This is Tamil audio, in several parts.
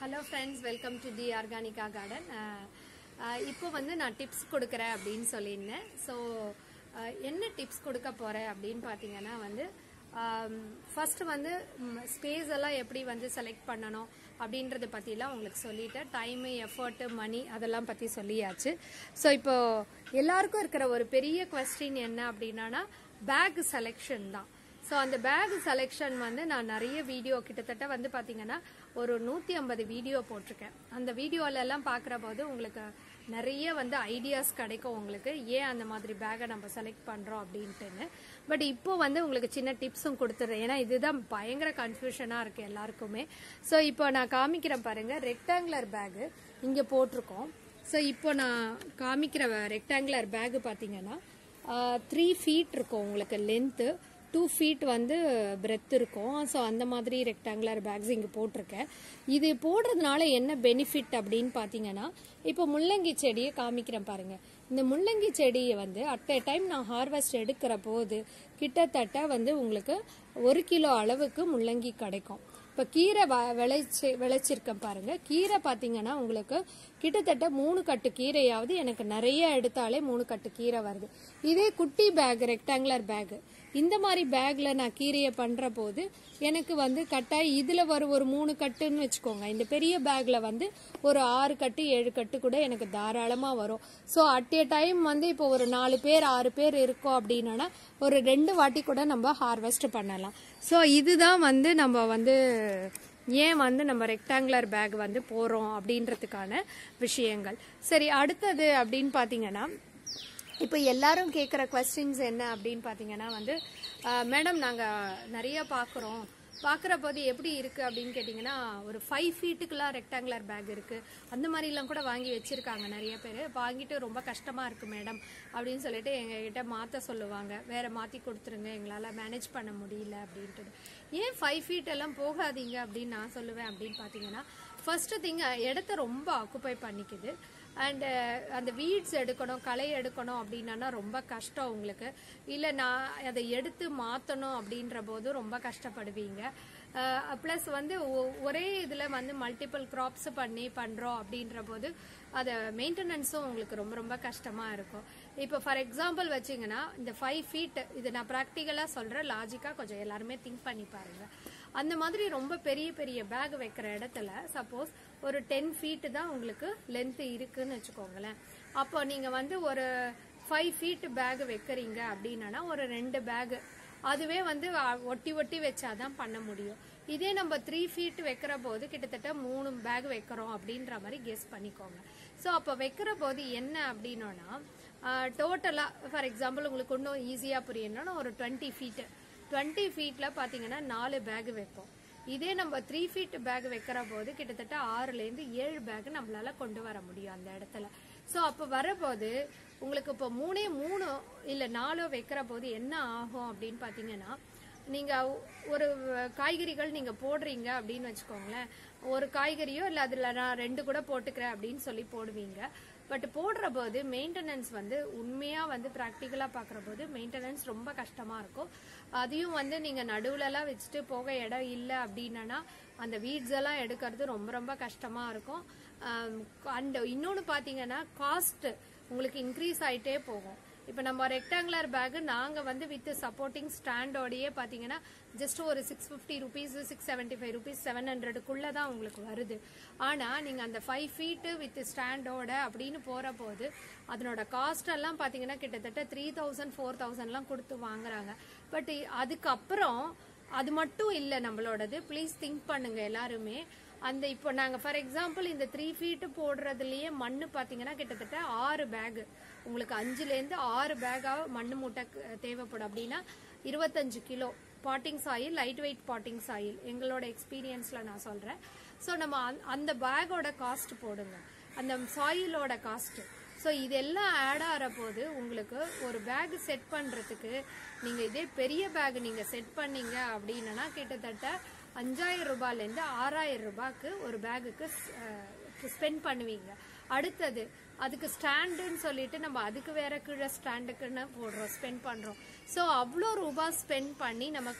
hello friends welcome to the Organica garden இப்போ வந்து நான் டிப்ஸ் கொடுக்குறேன் அப்படின்னு சொல்லியிருந்தேன் ஸோ என்ன டிப்ஸ் கொடுக்க போகிறேன் அப்படின்னு பார்த்தீங்கன்னா வந்து ஃபர்ஸ்ட் வந்து ஸ்பேஸ் எல்லாம் எப்படி வந்து செலக்ட் பண்ணணும் அப்படின்றத பற்றிலாம் உங்களுக்கு சொல்லிட்டேன் டைமு எஃபர்ட்டு மணி அதெல்லாம் பற்றி சொல்லியாச்சு ஸோ இப்போ எல்லாருக்கும் இருக்கிற ஒரு பெரிய கொஸ்டின் என்ன அப்படின்னா பேக் செலெக்ஷன் தான் ஸோ அந்த பேக் செலெக்ஷன் வந்து நான் நிறைய வீடியோ கிட்டத்தட்ட வந்து பார்த்தீங்கன்னா ஒரு நூற்றி ஐம்பது வீடியோ போட்டிருக்கேன் அந்த வீடியோல எல்லாம் பார்க்குற போது உங்களுக்கு நிறைய வந்து ஐடியாஸ் கிடைக்கும் உங்களுக்கு ஏன் அந்த மாதிரி பேக்கை நம்ம செலக்ட் பண்ணுறோம் அப்படின்ட்டுன்னு பட் இப்போ வந்து உங்களுக்கு சின்ன டிப்ஸும் கொடுத்துட்றேன் ஏன்னா இதுதான் பயங்கர கன்ஃபியூஷனாக இருக்குது எல்லாருக்குமே ஸோ இப்போ நான் காமிக்கிறேன் பாருங்கள் ரெக்டாங்குலர் பேகு இங்கே போட்டிருக்கோம் ஸோ இப்போ நான் காமிக்கிற ரெக்டாங்குலர் பேகு பார்த்தீங்கன்னா த்ரீ ஃபீட் இருக்கும் உங்களுக்கு லென்த்து டூ ஃபீட் வந்து பிரெத் இருக்கும் ஸோ அந்த மாதிரி ரெக்டாங்குலர் பேக்ஸ் இங்கே போட்டிருக்கேன் இது போடுறதுனால என்ன பெனிஃபிட் அப்படின்னு பார்த்தீங்கன்னா இப்போ முள்ளங்கி செடியை காமிக்கிறேன் பாருங்க இந்த முள்ளங்கி செடியை வந்து அட் எ டைம் நான் ஹார்வெஸ்ட் எடுக்கிற போது கிட்டத்தட்ட வந்து உங்களுக்கு ஒரு கிலோ அளவுக்கு முள்ளங்கி கிடைக்கும் இப்போ கீரை விளைச்சி விளைச்சிருக்கேன் பாருங்க கீரை பார்த்தீங்கன்னா உங்களுக்கு கிட்டத்தட்ட மூணு கட்டு கீரையாவது எனக்கு நிறைய எடுத்தாலே மூணு கட்டு கீரை வருது இதே குட்டி பேக் ரெக்டாங்குலர் பேக் இந்த மாதிரி பேக்ல நான் கீரையை பண்ற போது எனக்கு வந்து கட்டாய் இதுல வரும் ஒரு மூணு கட்டுன்னு வச்சுக்கோங்க இந்த பெரிய பேக்ல வந்து ஒரு ஆறு கட்டு ஏழு கட்டு கூட எனக்கு தாராளமா வரும் ஸோ அட் ஏ டைம் வந்து இப்போ ஒரு நாலு பேர் ஆறு பேர் இருக்கோம் அப்படின்னா ஒரு ரெண்டு வாட்டி கூட நம்ம ஹார்வெஸ்ட் பண்ணலாம் ஸோ இதுதான் வந்து நம்ம வந்து ஏன் வந்து நம்ம ரெக்டாங்குலர் பேக் வந்து போகிறோம் அப்படின்றதுக்கான விஷயங்கள் சரி அடுத்தது அப்படின்னு பார்த்தீங்கன்னா இப்போ எல்லாரும் கேட்குற கொஸ்டின்ஸ் என்ன அப்படின்னு பார்த்தீங்கன்னா வந்து மேடம் நாங்கள் நிறைய பார்க்குறோம் பார்க்குற போது எப்படி இருக்குது அப்படின்னு கேட்டிங்கன்னா ஒரு ஃபைவ் ஃபீட்டுக்கெலாம் ரெக்டாங்குலர் பேக் இருக்குது அந்த மாதிரிலாம் கூட வாங்கி வச்சுருக்காங்க நிறைய பேர் வாங்கிட்டு ரொம்ப கஷ்டமாக இருக்குது மேடம் அப்படின்னு சொல்லிட்டு எங்ககிட்ட மாற்ற சொல்லுவாங்க வேறு மாற்றி கொடுத்துருங்க எங்களால் மேனேஜ் பண்ண முடியல அப்படின்ட்டு ஏன் ஃபைவ் ஃபீட் எல்லாம் போகாதீங்க அப்படின்னு நான் சொல்லுவேன் அப்படின்னு பார்த்தீங்கன்னா ஃபர்ஸ்ட் திங் இடத்த ரொம்ப ஆக்குப்பை பண்ணிக்குது அண்டு அந்த வீட்ஸ் எடுக்கணும் களை எடுக்கணும் அப்படின்னா ரொம்ப கஷ்டம் உங்களுக்கு இல்லை நான் அதை எடுத்து மாற்றணும் அப்படின்ற போது ரொம்ப கஷ்டப்படுவீங்க ப்ளஸ் வந்து ஒரே இதில் வந்து மல்டிபிள் க்ராப்ஸ் பண்ணி பண்ணுறோம் அப்படின்ற போது அதை மெயின்டெனன்ஸும் உங்களுக்கு ரொம்ப ரொம்ப கஷ்டமாக இருக்கும் இப்போ ஃபார் எக்ஸாம்பிள் வச்சிங்கன்னா இந்த ஃபைவ் ஃபீட் இது நான் ப்ராக்டிக்கலாக சொல்கிறேன் லாஜிக்காக கொஞ்சம் எல்லாருமே திங்க் பண்ணி பாருங்கள் அந்த மாதிரி ரொம்ப பெரிய பெரிய பேக் வைக்கிற இடத்துல சப்போஸ் ஒரு டென் ஃபீட்டு தான் உங்களுக்கு லென்த்து இருக்குன்னு வச்சுக்கோங்களேன் அப்போ நீங்கள் வந்து ஒரு ஃபைவ் ஃபீட் பேக் வைக்கிறீங்க அப்படின்னா ஒரு ரெண்டு பேகு அதுவே வந்து ஒட்டி ஒட்டி வச்சாதான் பண்ண முடியும் இதே நம்ம த்ரீ ஃபீட் வைக்கிற போது கிட்டத்தட்ட மூணு பேக் வைக்கிறோம் அப்படின்ற மாதிரி கெஸ் பண்ணிக்கோங்க ஸோ அப்போ வைக்கிற போது என்ன அப்படின்னோன்னா டோட்டலாக ஃபார் எக்ஸாம்பிள் உங்களுக்கு இன்னும் ஈஸியாக புரியணும்னா ஒரு டுவெண்ட்டி ஃபீட்டு டுவெண்ட்டி ஃபீட்டில் பார்த்தீங்கன்னா நாலு பேக் வைப்போம் இதே நம்ம த்ரீ ஃபீட் பேக் வைக்கிற போது கிட்டத்தட்ட ஆறுலேருந்து ஏழு பேக் நம்மளால கொண்டு வர முடியும் அந்த இடத்துல ஸோ அப்போ வரபோது உங்களுக்கு இப்போ மூணே மூணு இல்லை நாலோ வைக்கிற போது என்ன ஆகும் அப்படின்னு பார்த்தீங்கன்னா நீங்கள் ஒரு காய்கறிகள் நீங்கள் போடுறீங்க அப்படின்னு வச்சுக்கோங்களேன் ஒரு காய்கறியோ இல்லை அதில் நான் ரெண்டு கூட போட்டுக்கிறேன் அப்படின்னு சொல்லி போடுவீங்க பட் போடுற போது மெயின்டெனன்ஸ் வந்து உண்மையாக வந்து ப்ராக்டிக்கலாக பார்க்குற போது மெயின்டெனன்ஸ் ரொம்ப கஷ்டமாக இருக்கும் அதையும் வந்து நீங்கள் நடுவுலலாம் வச்சுட்டு போக இடம் இல்லை அப்படின்னா அந்த வீட்ஸ் எல்லாம் எடுக்கிறது ரொம்ப ரொம்ப கஷ்டமாக இருக்கும் அண்ட் இன்னொன்று பார்த்தீங்கன்னா காஸ்ட் உங்களுக்கு இன்க்ரீஸ் ஆகிட்டே போகும் இப்போ நம்ம ரெக்டாங்குலர் பேக்கு நாங்கள் வந்து வித் சப்போர்ட்டிங் ஸ்டாண்டோடையே பார்த்தீங்கன்னா ஜஸ்ட் ஒரு six fifty rupees six seventy five rupees seven ஹண்ட்ரடுக்குள்ளே தான் உங்களுக்கு வருது ஆனால் நீங்கள் அந்த ஃபைவ் ஃபீட்டு வித் ஸ்டாண்டோட அப்படின்னு போகிற போது அதனோட காஸ்ட் எல்லாம் பார்த்தீங்கன்னா கிட்டத்தட்ட த்ரீ தௌசண்ட் ஃபோர் தௌசண்ட்லாம் கொடுத்து வாங்குறாங்க பட் அதுக்கப்புறம் அது மட்டும் இல்லை நம்மளோடது ப்ளீஸ் திங்க் பண்ணுங்க எல்லாருமே அந்த இப்போ நாங்கள் ஃபார் எக்ஸாம்பிள் இந்த த்ரீ ஃபீட்டு போடுறதுலயே மண் பார்த்தீங்கன்னா கிட்டத்தட்ட ஆறு பேகு உங்களுக்கு அஞ்சுலேருந்து ஆறு பேக்காக மண் மூட்டை தேவைப்படும் அப்படின்னா இருபத்தஞ்சு kilo potting soil light weight potting soil எங்களோட எக்ஸ்பீரியன்ஸில் நான் சொல்கிறேன் ஸோ நம்ம அந்த பேக்கோட காஸ்ட் போடுங்க அந்த சாயிலோட காஸ்ட் ஸோ இதெல்லாம் ஆட் ஆகிற போது உங்களுக்கு ஒரு பேக் செட் பண்ணுறதுக்கு நீங்கள் இதே பெரிய பேக் நீங்கள் செட் பண்ணீங்க அப்படின்னா கிட்டத்தட்ட அஞ்சாயிரம் ரூபாயிலேருந்து ஆறாயிரம் ரூபாய்க்கு ஒரு பேகுக்கு ஸ்பெண்ட் பண்ணுவீங்க அடுத்தது அதுக்கு ஸ்டாண்டுன்னு சொல்லிட்டு நம்ம அதுக்கு வேற கீழே ஸ்டாண்டுக்குன்னு போடுறோம் ஸ்பெண்ட் பண்ணுறோம் ஸோ அவ்வளோ ரூபாய் ஸ்பெண்ட் பண்ணி நமக்கு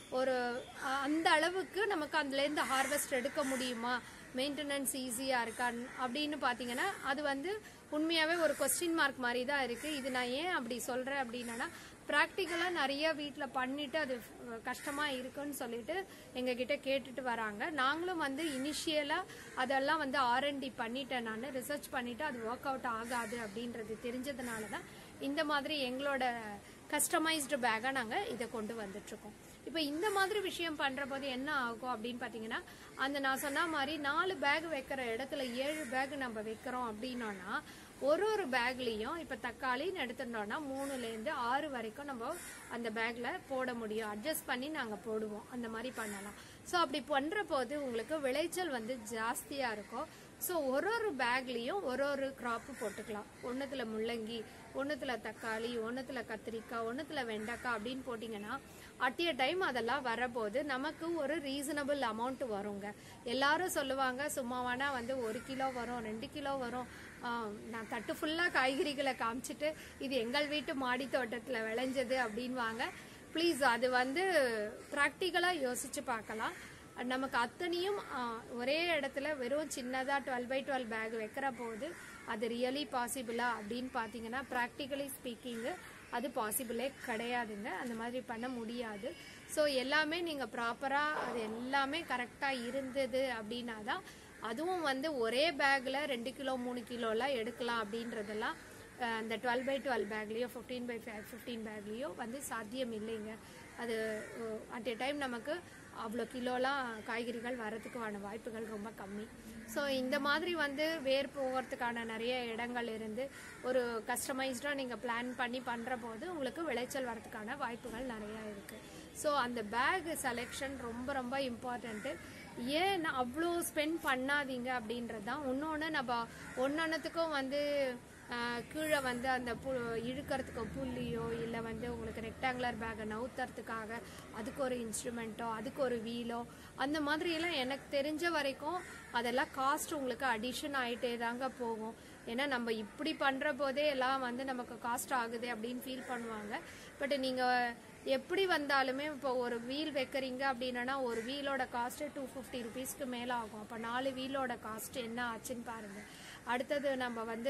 ஒரு அஹ், அந்த அளவுக்கு நமக்கு அதுலேருந்து ஹார்வெஸ்ட் எடுக்க முடியுமா மெயின்டெனன்ஸ் ஈஸியாக இருக்கா அப்படின்னு பார்த்தீங்கன்னா அது வந்து உண்மையாகவே ஒரு கொஸ்டின் மார்க் மாதிரி தான் இருக்குது இது நான் ஏன் அப்படி சொல்கிறேன் அப்படின்னா ப்ராக்டிக்கலாக நிறைய வீட்டில் பண்ணிட்டு அது கஷ்டமாக இருக்குன்னு சொல்லிட்டு எங்ககிட்ட கேட்டுட்டு வராங்க நாங்களும் வந்து இனிஷியலாக அதெல்லாம் வந்து ஆர்என்டி பண்ணிட்டேன் நான் ரிசர்ச் பண்ணிட்டு அது ஒர்க் அவுட் ஆகாது அப்படின்றது தெரிஞ்சதுனால தான் இந்த மாதிரி எங்களோட கஸ்டமைஸ்டு பேக்காக நாங்கள் இதை கொண்டு வந்துட்ருக்கோம் இப்போ இந்த மாதிரி விஷயம் பண்ணுற போது என்ன ஆகும் அப்படின்னு பார்த்தீங்கன்னா அந்த நான் சொன்ன மாதிரி நாலு பேக் வைக்கிற இடத்துல ஏழு பேக் நம்ம வைக்கிறோம் அப்படின்னோன்னா ஒரு ஒரு பேக்லேயும் இப்போ தக்காளின்னு எடுத்துட்டோம்னா மூணுலேருந்து ஆறு வரைக்கும் நம்ம அந்த பேக்கில் போட முடியும் அட்ஜஸ்ட் பண்ணி நாங்கள் போடுவோம் அந்த மாதிரி பண்ணலாம் ஸோ அப்படி பண்ணுற போது உங்களுக்கு விளைச்சல் வந்து ஜாஸ்தியாக இருக்கும் ஸோ ஒரு ஒரு பேக்லேயும் ஒரு ஒரு க்ராப்பு போட்டுக்கலாம் ஒன்றுத்துல முள்ளங்கி ஒன்றுத்துல தக்காளி ஒன்றுத்துல கத்திரிக்காய் ஒன்றுத்துல வெண்டைக்காய் அப்படின்னு போட்டிங்கன்னா அட் எ டைம் அதெல்லாம் வரபோது நமக்கு ஒரு ரீசனபிள் அமௌண்ட் வருங்க எல்லாரும் சொல்லுவாங்க சும்மாவானா வந்து ஒரு கிலோ வரும் ரெண்டு கிலோ வரும் ஆஹ் நான் தட்டு ஃபுல்லாக காய்கறிகளை காமிச்சிட்டு இது எங்கள் வீட்டு மாடி தோட்டத்தில் விளைஞ்சது அப்படின்வாங்க ப்ளீஸ் அது வந்து ப்ராக்டிக்கலாக யோசிச்சு பார்க்கலாம் நமக்கு அத்தனையும் ஆஹ், ஒரே இடத்துல வெறும் சின்னதாக டுவெல் பை டுவெல் பேக் வைக்கிற போது அது ரியலி பாசிபிளா அப்படின்னு பார்த்தீங்கன்னா ப்ராக்டிக்கலி ஸ்பீக்கிங்கு அது பாசிபிளே கிடையாதுங்க அந்த மாதிரி பண்ண முடியாது ஸோ எல்லாமே நீங்கள் ப்ராப்பராக அது எல்லாமே கரெக்டாக இருந்தது அப்படின்னா தான் அதுவும் வந்து ஒரே பேக்கில் ரெண்டு கிலோ மூணு கிலோலாம் எடுக்கலாம் அப்படின்றதெல்லாம் அஹ், அந்த டுவெல் பை டுவெல் பேக்லேயோ ஃபிஃப்டீன் பை ஃபிஃப்டீன் பேக்லேயோ வந்து சாத்தியம் இல்லைங்க அது அட் எ டைம் நமக்கு அவ்வளோ கிலோலாம் காய்கறிகள் வரதுக்கான வாய்ப்புகள் ரொம்ப கம்மி ஸோ இந்த மாதிரி வந்து வேர் போகிறதுக்கான நிறைய இடங்கள் இருந்து ஒரு கஸ்டமைஸ்டாக நீங்கள் பிளான் பண்ணி பண்ணுற போது உங்களுக்கு விளைச்சல் வரதுக்கான வாய்ப்புகள் நிறையா இருக்குது ஸோ அந்த பேக் செலெக்ஷன் ரொம்ப ரொம்ப இம்பார்ட்டண்ட்டு ஏன் நான் அவ்வளோ ஸ்பெண்ட் பண்ணாதீங்க அப்படின்றது தான் இன்னொன்று நம்ம ஒன்றொன்றுத்துக்கும் வந்து ஆஹ், கீழே வந்து அந்த பு இழுக்கிறதுக்கு புள்ளியோ இல்லை வந்து உங்களுக்கு ரெக்டாங்குலர் பேக்கை நவுத்துறதுக்காக அதுக்கு ஒரு இன்ஸ்ட்ருமெண்ட்டோ அதுக்கு ஒரு வீலோ அந்த மாதிரியெல்லாம் எனக்கு தெரிஞ்ச வரைக்கும் அதெல்லாம் காஸ்ட் உங்களுக்கு அடிஷன் ஆகிட்டே தாங்க போகும் ஏன்னா நம்ம இப்படி பண்ணுற போதே எல்லாம் வந்து நமக்கு காஸ்ட் ஆகுது அப்படின்னு ஃபீல் பண்ணுவாங்க பட் நீங்கள் எப்படி வந்தாலுமே இப்போ ஒரு வீல் வைக்கிறீங்க அப்படின்னா ஒரு வீலோட காஸ்ட்டு டூ ஃபிஃப்டி ருபீஸ்க்கு மேலே ஆகும் அப்போ நாலு வீலோட காஸ்ட் என்ன ஆச்சுன்னு பாருங்கள் அடுத்தது நம்ம வந்து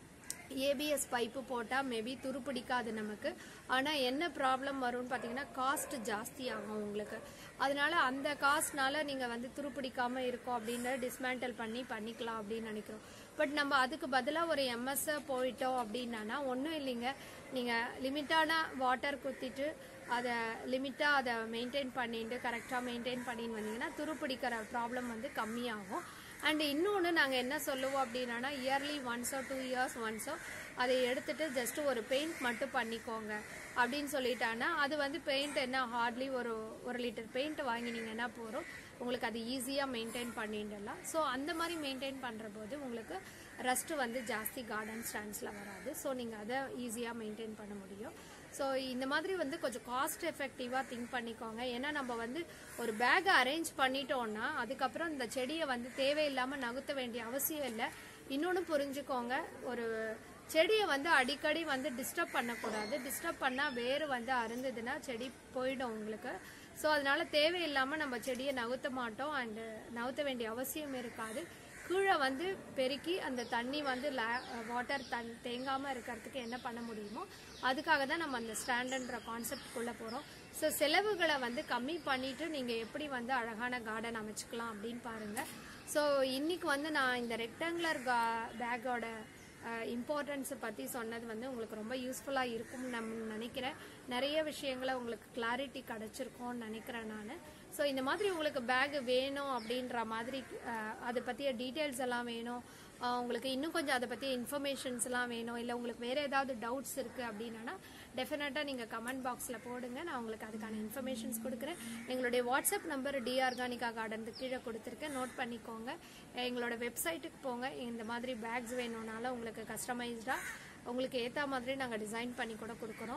ஏபிஎஸ் பைப்பு போட்டால் மேபி துருப்பிடிக்காது நமக்கு ஆனால் என்ன ப்ராப்ளம் வரும்னு பார்த்தீங்கன்னா காஸ்ட் ஜாஸ்தி ஆகும் உங்களுக்கு அதனால அந்த காஸ்ட்னால நீங்கள் வந்து துருப்பிடிக்காமல் இருக்கோம் அப்படின்னு டிஸ்மேண்டல் பண்ணி பண்ணிக்கலாம் அப்படின்னு நினைக்கிறோம் பட் நம்ம அதுக்கு பதிலாக ஒரு எம்எஸ் போயிட்டோம் அப்படின்னா ஒன்றும் இல்லைங்க நீங்கள் லிமிட்டான வாட்டர் குத்திட்டு அதை லிமிட்டாக அதை மெயின்டைன் பண்ணிட்டு கரெக்டாக மெயின்டைன் பண்ணின்னு வந்தீங்கன்னா துருப்பிடிக்கிற ப்ராப்ளம் வந்து கம்மியாகும் அண்ட் இன்னொன்று நாங்கள் என்ன சொல்லுவோம் அப்படின்னா இயர்லி ஒன்ஸோ டூ இயர்ஸ் ஒன்ஸோ அதை எடுத்துட்டு ஜஸ்ட் ஒரு பெயிண்ட் மட்டும் பண்ணிக்கோங்க அப்படின்னு சொல்லிட்டாங்கன்னா அது வந்து பெயிண்ட் என்ன ஹார்ட்லி ஒரு ஒரு லிட்டர் பெயிண்ட் வாங்கினீங்கன்னா போகிறோம் உங்களுக்கு அது ஈஸியாக மெயின்டைன் பண்ணிடலாம் ஸோ அந்த மாதிரி மெயின்டைன் பண்ணுற போது உங்களுக்கு ரஸ்ட்டு வந்து ஜாஸ்தி கார்டன் ஸ்டாண்ட்ஸில் வராது ஸோ நீங்கள் அதை ஈஸியாக மெயின்டைன் பண்ண முடியும் ஸோ இந்த மாதிரி வந்து கொஞ்சம் காஸ்ட் எஃபெக்டிவாக திங்க் பண்ணிக்கோங்க ஏன்னா நம்ம வந்து ஒரு பேக்கை அரேஞ்ச் பண்ணிட்டோம்னா அதுக்கப்புறம் இந்த செடியை வந்து தேவையில்லாமல் நகுத்த வேண்டிய அவசியம் இல்லை இன்னொன்று புரிஞ்சுக்கோங்க ஒரு செடியை வந்து அடிக்கடி வந்து டிஸ்டர்ப் பண்ணக்கூடாது டிஸ்டர்ப் பண்ணால் வேறு வந்து அருந்ததுன்னா செடி போயிடும் உங்களுக்கு ஸோ அதனால தேவையில்லாமல் நம்ம செடியை நகுத்த மாட்டோம் அண்டு நகுத்த வேண்டிய அவசியம் இருக்காது கீழே வந்து பெருக்கி அந்த தண்ணி வந்து வாட்டர் தன் தேங்காமல் இருக்கிறதுக்கு என்ன பண்ண முடியுமோ அதுக்காக தான் நம்ம அந்த ஸ்டாண்டர்ன்ற கான்செப்ட்குள்ளே போகிறோம் ஸோ செலவுகளை வந்து கம்மி பண்ணிட்டு நீங்கள் எப்படி வந்து அழகான கார்டன் அமைச்சுக்கலாம் அப்படின்னு பாருங்கள் ஸோ இன்னைக்கு வந்து நான் இந்த ரெக்டாங்குலர் கா பேக்கோட இம்பார்ட்டன்ஸை பற்றி சொன்னது வந்து உங்களுக்கு ரொம்ப யூஸ்ஃபுல்லாக இருக்கும்னு நான் நினைக்கிறேன் நிறைய விஷயங்களை உங்களுக்கு கிளாரிட்டி கிடச்சிருக்கோன்னு நினைக்கிறேன் நான் ஸோ இந்த மாதிரி உங்களுக்கு பேக் வேணும் அப்படின்ற மாதிரி அஹ், அதை பற்றிய டீட்டெயில்ஸ் எல்லாம் வேணும் அஹ், உங்களுக்கு இன்னும் கொஞ்சம் அதை பற்றிய இன்ஃபர்மேஷன்ஸ்லாம் வேணும் இல்லை உங்களுக்கு வேறு ஏதாவது டவுட்ஸ் இருக்குது அப்படின்னா டெஃபினட்டாக நீங்கள் கமெண்ட் பாக்ஸில் போடுங்க நான் உங்களுக்கு அதுக்கான இன்ஃபர்மேஷன்ஸ் கொடுக்குறேன் எங்களுடைய WhatsApp number the Organica garden கீழே கொடுத்துருக்கேன் நோட் பண்ணிக்கோங்க எங்களோட வெப்சைட்டுக்கு போங்க இந்த மாதிரி பேக்ஸ் வேணும்னாலும் உங்களுக்கு கஸ்டமைஸ்டாக உங்களுக்கு ஏற்ற மாதிரி நாங்கள் டிசைன் பண்ணி கூட கொடுக்குறோம்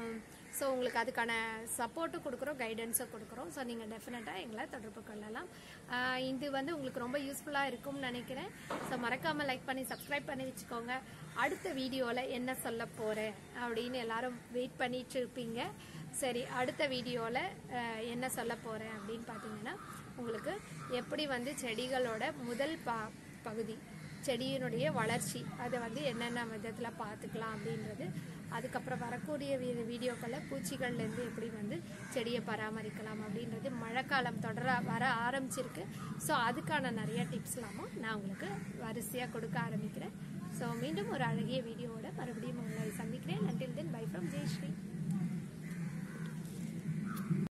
ஸோ உங்களுக்கு அதுக்கான சப்போர்ட்டும் கொடுக்குறோம் கைடன்ஸும் கொடுக்குறோம் ஸோ நீங்கள் டெஃபினட்டாக எங்களை தொடர்பு கொள்ளலாம் ஆஹ் இது வந்து உங்களுக்கு ரொம்ப யூஸ்ஃபுல்லாக இருக்கும்னு நினைக்கிறேன் ஸோ மறக்காமல் லைக் பண்ணி சப்ஸ்கிரைப் பண்ணி வச்சுக்கோங்க அடுத்த வீடியோவில் என்ன சொல்ல போகிறேன் அப்படின்னு எல்லாரும் வெயிட் பண்ணிட்டு இருப்பீங்க சரி அடுத்த வீடியோவில் என்ன சொல்ல போகிறேன் அப்படின்னு பார்த்தீங்கன்னா உங்களுக்கு எப்படி வந்து செடிகளோட முதல் பா பகுதி செடியினுடைய வளர்ச்சி அதை வந்து என்னென்ன விதத்தில் பார்த்துக்கலாம் அப்படின்றது அதுக்கப்புறம் வரக்கூடிய வீ வீடியோக்களில் பூச்சிகள்லேருந்து எப்படி வந்து செடியை பராமரிக்கலாம் அப்படின்றது மழைக்காலம் தொடர வர ஆரம்பிச்சிருக்கு ஸோ அதுக்கான நிறைய டிப்ஸ்லாமும் நான் உங்களுக்கு வரிசையாக கொடுக்க ஆரம்பிக்கிறேன் ஸோ மீண்டும் ஒரு அழகிய வீடியோவோட மறுபடியும் உங்களை சந்திக்கிறேன் நன்றில் தென் பை ஃப்ரம் ஜெயஸ்ரீ